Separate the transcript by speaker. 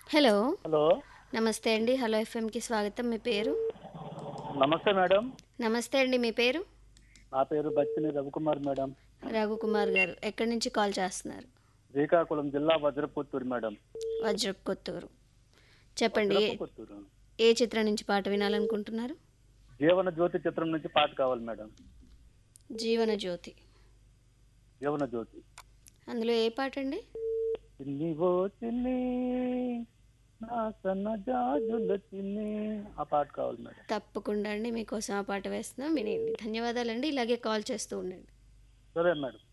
Speaker 1: hello
Speaker 2: hello
Speaker 1: నమస్తే అండి hello ఎఫ్ఎంకి స్వాగతం మీ పేరు
Speaker 2: నమస్తే మేడం
Speaker 1: నమస్తే అండి మీ పేరు
Speaker 2: నా పేరు బచ్చిని రవికుమార్ మేడం
Speaker 1: రఘుకుమార్ గారు ఎక్కడి నుంచి కాల్ చేస్తున్నారు
Speaker 2: శ్రీకాకుళం జిల్లా వజ్రపుత్తూరు మేడం
Speaker 1: వజ్రప్ కొత్తూరు చెప్పండి ఏ-
Speaker 2: వజ్రపుత్తూరు
Speaker 1: ఏ చిత్రం నుంచి పాట వినాలనుకుంటున్నారు
Speaker 2: జీవన జ్యోతి చిత్రం నుంచి పాట కావాలి మేడం
Speaker 1: జీవన జ్యోతి
Speaker 2: జీవన జ్యోతి
Speaker 1: అందులో ఏ పాట అండి
Speaker 2: చిన్ని ఓ చిన్ని నా సన్న జాజుల చిన్ని ఆ పాట కావాలి మేడం
Speaker 1: తప్పకుండా అండి మీకోసం ఆ పాట వేస్తున్నాం వినేయండి ధన్యవాదాలండి ఇలాగే కాల్ చేస్తూ ఉండండి
Speaker 2: సరే మేడం